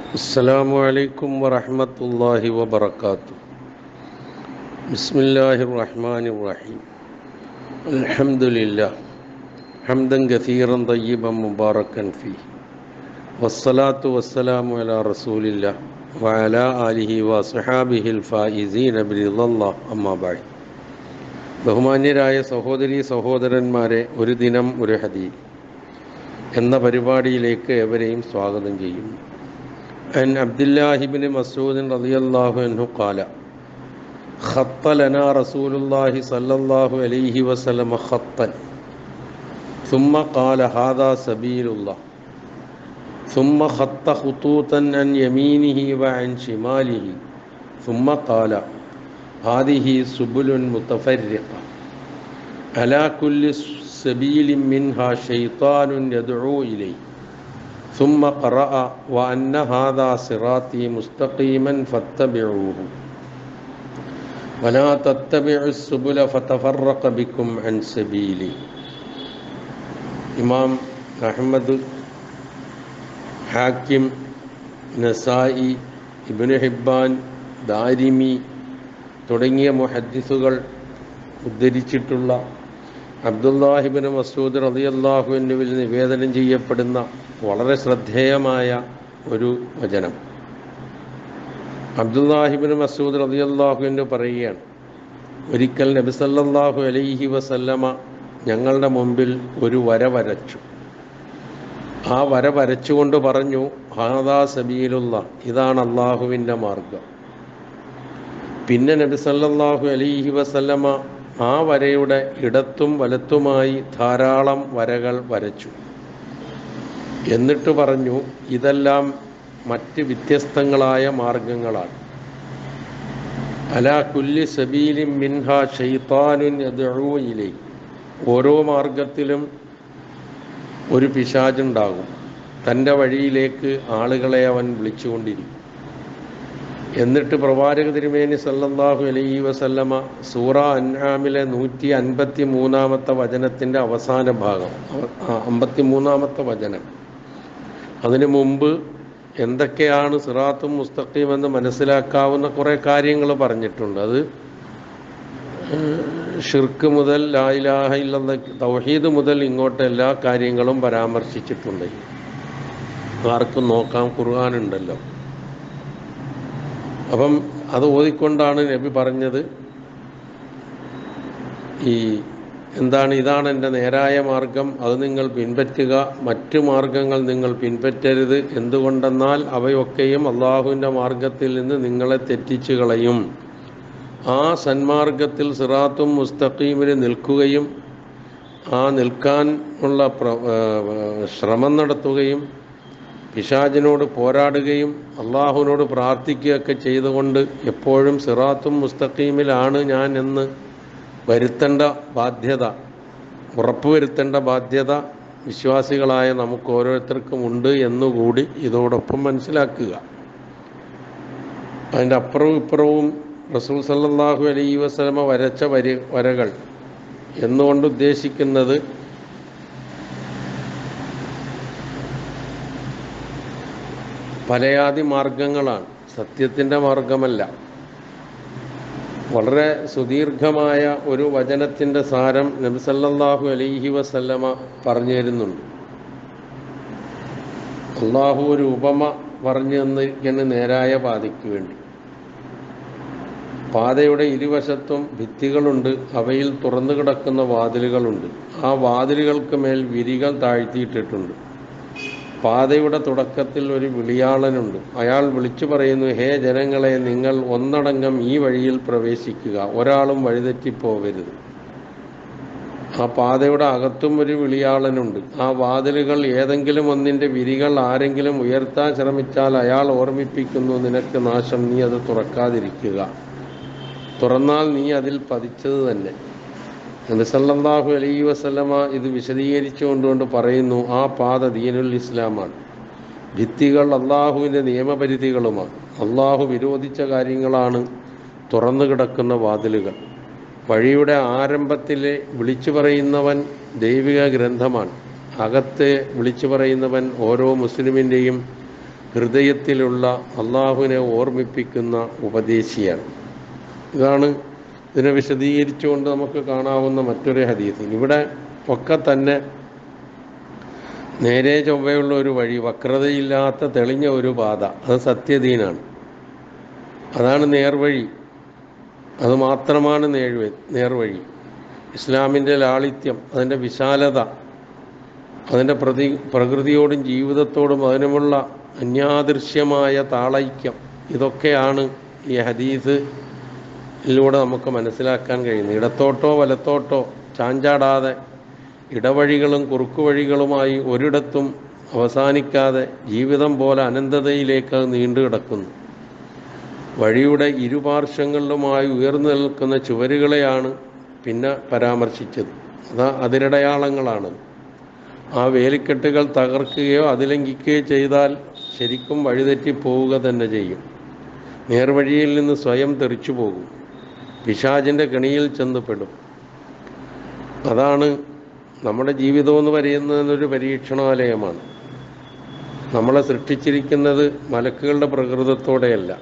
السلام عليكم ورحمة الله وبركاته بسم الله الرحمن الرحيم الحمد لله حمدا كثيرا طيبا مباركا فيه والصلاة والسلام على رسول الله وعلى آله وصحابه الفائزين برضا الله أما بعد ബഹുമാന്യരായ സഹോദരി സഹോദരന്മാരെ ഒരു ദിനം ഒരു ഹദീദ് എന്ന പരിപാടിയിലേക്ക് എവരെയും സ്വാഗതം ചെയ്യുന്നു عن عبد الله بن مسعود رضي الله عنه قال خط لنا رسول الله صلى الله عليه وسلم خطا ثم قال هذا سبيل الله ثم خط خطوطا عن يمينه وعن شماله ثم قال هذه سبل متفرقة على كل سبيل منها شيطان يدعو إليه ثم قرأ وأن هذا صراطي مستقيما فاتبعوه ولا تتبعوا السبل فتفرق بكم عن سبيلي ഇമാം അഹമ്മദ് ഹാക്കിം നസായി ഇബ്നു ഹിബ്ബാൻ ദാരിമി തുടങ്ങിയ മുഹദ്ദിസുകൾ ഉദ്ധരിച്ചിട്ടുള്ള അബ്ദുല്ലാഹിബിൻ മസൂദ് റളിയല്ലാഹു എന്നിവിൽ നിവേദനം ചെയ്യപ്പെടുന്ന വളരെ ശ്രദ്ധേയമായ ഒരു വചനം അബ്ദുല്ലാഹിബിൻ മസൂദ് റളിയല്ലാഹു എന്ന് പറയുകയാണ് ഒരിക്കൽ നബി സല്ലല്ലാഹു അലൈഹി വസല്ലമ ഞങ്ങളുടെ മുമ്പിൽ ഒരു വര വരച്ചു ആ വര വരച്ചുകൊണ്ട് പറഞ്ഞു ഹാദാ സബീലുള്ള ഇതാണ് അള്ളാഹുവിൻ്റെ മാർഗം പിന്നെ നബി സല്ലല്ലാഹു അലൈഹി വസല്ലമ ആ വരയുടെ ഇടത്തും വലത്തുമായി ധാരാളം വരകൾ വരച്ചു എന്നിട്ട് പറഞ്ഞു ഇതെല്ലാം മറ്റ് വ്യത്യസ്തങ്ങളായ മാർഗങ്ങളാണ് അലാ കുല്ലി സബീലിൻ മിൻഹ ഷെയ്ത്താനുൻ ഇലൈ ഓരോ മാർഗത്തിലും ഒരു പിശാചുണ്ടാകും തൻ്റെ വഴിയിലേക്ക് ആളുകളെ അവൻ വിളിച്ചുകൊണ്ടിരിക്കും എന്നിട്ട് പ്രവാചക തിരുമേനി സല്ലല്ലാഹു അലൈഹി വസല്ലമ സൂറ അൻആമിലെ നൂറ്റി അൻപത്തി മൂന്നാമത്തെ വചനത്തിൻ്റെ അവസാന ഭാഗം അമ്പത്തി മൂന്നാമത്തെ വചനം അതിനു മുമ്പ് എന്തൊക്കെയാണ് സിറാത്തും മുസ്തഖീം എന്ന് മനസ്സിലാക്കാവുന്ന കുറേ കാര്യങ്ങൾ പറഞ്ഞിട്ടുണ്ട് അത് ഷിർക്ക് മുതൽ ലായിലാഹ ഇല്ലെന്ന തൗഹീദ് മുതൽ ഇങ്ങോട്ട് എല്ലാ കാര്യങ്ങളും പരാമർശിച്ചിട്ടുണ്ട് ആർക്കും നോക്കാം ഖുർആാനുണ്ടല്ലോ അപ്പം അത് ഓതിക്കൊണ്ടാണ് നബി പറഞ്ഞത് ഈ എന്താണ് ഇതാണ് എൻ്റെ നേരായ മാർഗം അത് നിങ്ങൾ പിൻപറ്റുക മറ്റു മാർഗങ്ങൾ നിങ്ങൾ പിൻപറ്റരുത് എന്തുകൊണ്ടെന്നാൽ അവയൊക്കെയും അള്ളാഹുവിൻ്റെ മാർഗത്തിൽ നിന്ന് നിങ്ങളെ തെറ്റിച്ചു കളയും ആ സന്മാർഗത്തിൽ സിറാത്തും മുസ്തഖീമിന് നിൽക്കുകയും ആ നിൽക്കാൻ ഉള്ള ശ്രമം നടത്തുകയും പിശാജിനോട് പോരാടുകയും അള്ളാഹുവിനോട് പ്രാർത്ഥിക്കുകയൊക്കെ ചെയ്തുകൊണ്ട് എപ്പോഴും സിറാത്തും മുസ്തഖീമിലാണ് ഞാൻ എന്ന് വരുത്തേണ്ട ബാധ്യത ഉറപ്പുവരുത്തേണ്ട ബാധ്യത വിശ്വാസികളായ നമുക്ക് ഓരോരുത്തർക്കും ഉണ്ട് എന്നുകൂടി ഇതോടൊപ്പം മനസ്സിലാക്കുക അതിൻ്റെ അപ്പുറവും ഇപ്പുറവും റസൂൽ സല്ലാഹു അലൈ വസ്ലമ വരച്ച വരി വരകൾ എന്നുകൊണ്ട് ഉദ്ദേശിക്കുന്നത് പലയാതി മാർഗങ്ങളാണ് സത്യത്തിൻ്റെ മാർഗമല്ല വളരെ സുദീർഘമായ ഒരു വചനത്തിൻ്റെ സാരം നബിസല്ലാഹു അലൈഹി വസല്ലമ പറഞ്ഞു തരുന്നുണ്ട് അള്ളാഹു ഒരു ഉപമ പറഞ്ഞു തന്നിരിക്കുന്ന നേരായ പാതയ്ക്ക് വേണ്ടി പാതയുടെ ഇരുവശത്തും ഭിത്തികളുണ്ട് അവയിൽ തുറന്നു കിടക്കുന്ന വാതിലുകളുണ്ട് ആ വാതിലുകൾക്ക് മേൽ വിരികൾ താഴ്ത്തിയിട്ടിട്ടുണ്ട് പാതയുടെ തുടക്കത്തിൽ ഒരു വിളിയാളനുണ്ട് അയാൾ വിളിച്ചു പറയുന്നു ഹേ ജനങ്ങളെ നിങ്ങൾ ഒന്നടങ്കം ഈ വഴിയിൽ പ്രവേശിക്കുക ഒരാളും വഴിതെറ്റിപ്പോകരുത് ആ പാതയുടെ അകത്തും ഒരു വിളിയാളനുണ്ട് ആ വാതിലുകൾ ഏതെങ്കിലും ഒന്നിൻ്റെ വിരികൾ ആരെങ്കിലും ഉയർത്താൻ ശ്രമിച്ചാൽ അയാൾ ഓർമ്മിപ്പിക്കുന്നു നിനക്ക് നാശം നീ അത് തുറക്കാതിരിക്കുക തുറന്നാൽ നീ അതിൽ പതിച്ചത് തന്നെ നബിസല്ലാഹു അലൈ വസല്ലമ ഇത് വിശദീകരിച്ചു കൊണ്ടുകൊണ്ട് പറയുന്നു ആ പാത ദീനുൽ ഇസ്ലാമാണ് ഭിത്തികൾ അള്ളാഹുവിൻ്റെ നിയമപരിധികളുമാണ് അള്ളാഹു വിരോധിച്ച കാര്യങ്ങളാണ് തുറന്നു കിടക്കുന്ന വാതിലുകൾ വഴിയുടെ ആരംഭത്തിൽ വിളിച്ചു പറയുന്നവൻ ദൈവിക ഗ്രന്ഥമാണ് അകത്തെ വിളിച്ചു പറയുന്നവൻ ഓരോ മുസ്ലിമിൻ്റെയും ഹൃദയത്തിലുള്ള അള്ളാഹുവിനെ ഓർമ്മിപ്പിക്കുന്ന ഉപദേശിയാണ് ഇതാണ് ഇതിനെ വിശദീകരിച്ചുകൊണ്ട് നമുക്ക് കാണാവുന്ന മറ്റൊരു ഹദീസ് ഇവിടെ ഒക്കെ തന്നെ നേരെ ചൊവ്വയുള്ള ഒരു വഴി വക്രതയില്ലാത്ത തെളിഞ്ഞ ഒരു പാത അത് സത്യദീനാണ് അതാണ് നേർവഴി അത് മാത്രമാണ് നേഴ്വ നേർവഴി ഇസ്ലാമിൻ്റെ ലാളിത്യം അതിൻ്റെ വിശാലത അതിൻ്റെ പ്രതി പ്രകൃതിയോടും ജീവിതത്തോടും അതിനുമുള്ള അന്യാദൃശ്യമായ താളൈക്യം ഇതൊക്കെയാണ് ഈ ഹദീസിലൂടെ നമുക്ക് മനസ്സിലാക്കാൻ കഴിയുന്നത് ഇടത്തോട്ടോ വലത്തോട്ടോ ചാഞ്ചാടാതെ ഇടവഴികളും കുറുക്കുവഴികളുമായി ഒരിടത്തും അവസാനിക്കാതെ ജീവിതം പോലെ അനന്തതയിലേക്ക് അത് നീണ്ടു കിടക്കുന്നു വഴിയുടെ ഇരുപാർശ്വങ്ങളിലുമായി ഉയർന്നു നിൽക്കുന്ന ചുവരുകളെയാണ് പിന്നെ പരാമർശിച്ചത് അതാ അതിരടയാളങ്ങളാണ് ആ വേലിക്കെട്ടുകൾ തകർക്കുകയോ അതിലംഘിക്കുകയോ ചെയ്താൽ ശരിക്കും വഴിതെറ്റി പോവുക തന്നെ ചെയ്യും നേർവഴിയിൽ നിന്ന് സ്വയം തെറിച്ചു പോകും പിശാചിൻ്റെ കെണിയിൽ ചെന്ന് പെടും അതാണ് നമ്മുടെ ജീവിതം എന്ന് പറയുന്നതൊരു പരീക്ഷണാലയമാണ് നമ്മളെ സൃഷ്ടിച്ചിരിക്കുന്നത് മലക്കുകളുടെ പ്രകൃതത്തോടെയല്ല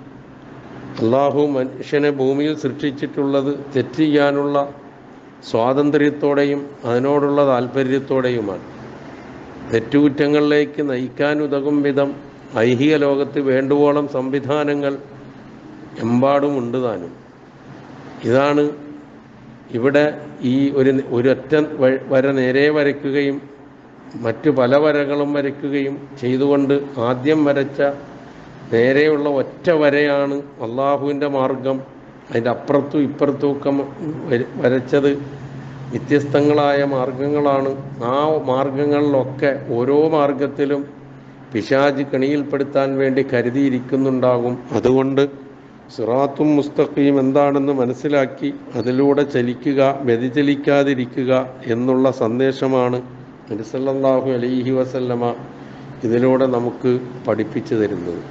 അള്ളാഹു മനുഷ്യനെ ഭൂമിയിൽ സൃഷ്ടിച്ചിട്ടുള്ളത് തെറ്റ് ചെയ്യാനുള്ള സ്വാതന്ത്ര്യത്തോടെയും അതിനോടുള്ള താല്പര്യത്തോടെയുമാണ് തെറ്റുകുറ്റങ്ങളിലേക്ക് നയിക്കാൻ ഉതകും വിധം ഐഹിക ലോകത്ത് വേണ്ടുവോളം സംവിധാനങ്ങൾ എമ്പാടും ഉണ്ട് താനും ഇതാണ് ഇവിടെ ഈ ഒരു ഒരൊറ്റ വ- വര നേരെ വരയ്ക്കുകയും മറ്റു പല വരകളും വരയ്ക്കുകയും ചെയ്തുകൊണ്ട് ആദ്യം വരച്ച നേരെയുള്ള ഒറ്റ വരയാണ് അള്ളാഹുവിൻ്റെ മാർഗം അതിൻ്റെ അപ്പുറത്തും ഇപ്പുറത്തും ഒക്കെ മ- വര- വരച്ചത് വ്യത്യസ്തങ്ങളായ മാർഗങ്ങളാണ് ആ മാർഗങ്ങളിലൊക്കെ ഓരോ മാർഗത്തിലും പിശാജ് കണിയിൽപ്പെടുത്താൻ വേണ്ടി കരുതിയിരിക്കുന്നുണ്ടാകും അതുകൊണ്ട് സിറാത്തും മുസ്തഖീം എന്താണെന്ന് മനസ്സിലാക്കി അതിലൂടെ ചലിക്കുക വ്യതിചലിക്കാതിരിക്കുക എന്നുള്ള സന്ദേശമാണ് നബിസല്ലാഹു അലൈഹി വസല്ലമ ഇതിലൂടെ നമുക്ക് പഠിപ്പിച്ചു തരുന്നത്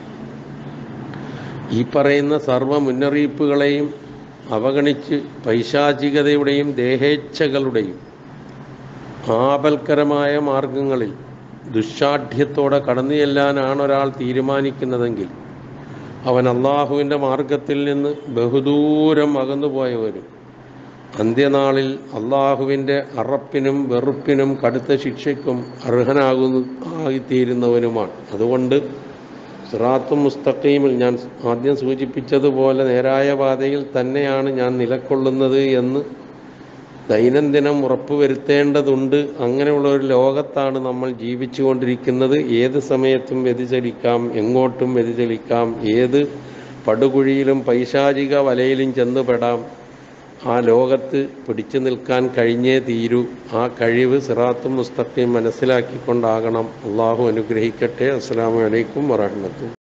ഈ പറയുന്ന സർവ മുന്നറിയിപ്പുകളെയും അവഗണിച്ച് പൈശാചികതയുടെയും ദേഹേച്ഛകളുടെയും ആപൽക്കരമായ മാർഗങ്ങളിൽ ദുശാഠ്യത്തോടെ കടന്നു ചെല്ലാനാണ് ഒരാൾ തീരുമാനിക്കുന്നതെങ്കിൽ അവൻ അള്ളാഹുവിൻ്റെ മാർഗത്തിൽ നിന്ന് ബഹുദൂരം അകന്നുപോയവരും അന്ത്യനാളിൽ അള്ളാഹുവിൻ്റെ അറപ്പിനും വെറുപ്പിനും കടുത്ത ശിക്ഷയ്ക്കും അർഹനാകുന്നു ആയിത്തീരുന്നവനുമാണ് അതുകൊണ്ട് സിറാത്തും മുസ്തഖീമിൽ ഞാൻ ആദ്യം സൂചിപ്പിച്ചതുപോലെ നേരായ പാതയിൽ തന്നെയാണ് ഞാൻ നിലക്കൊള്ളുന്നത് എന്ന് ദൈനംദിനം ഉറപ്പുവരുത്തേണ്ടതുണ്ട് അങ്ങനെയുള്ള ഒരു ലോകത്താണ് നമ്മൾ ജീവിച്ചുകൊണ്ടിരിക്കുന്നത് ഏത് സമയത്തും വ്യതിചലിക്കാം എങ്ങോട്ടും വ്യതിചലിക്കാം ഏത് പടുകുഴിയിലും പൈശാചിക വലയിലും ചെന്നുപെടാം ആ ലോകത്ത് പിടിച്ചു നിൽക്കാൻ കഴിഞ്ഞേ തീരൂ ആ കഴിവ് സിറാത്തും മുസ്തഖീം മനസ്സിലാക്കിക്കൊണ്ടാകണം അള്ളാഹു അനുഗ്രഹിക്കട്ടെ അസ്സാം വലൈക്കും വറഹമത്തും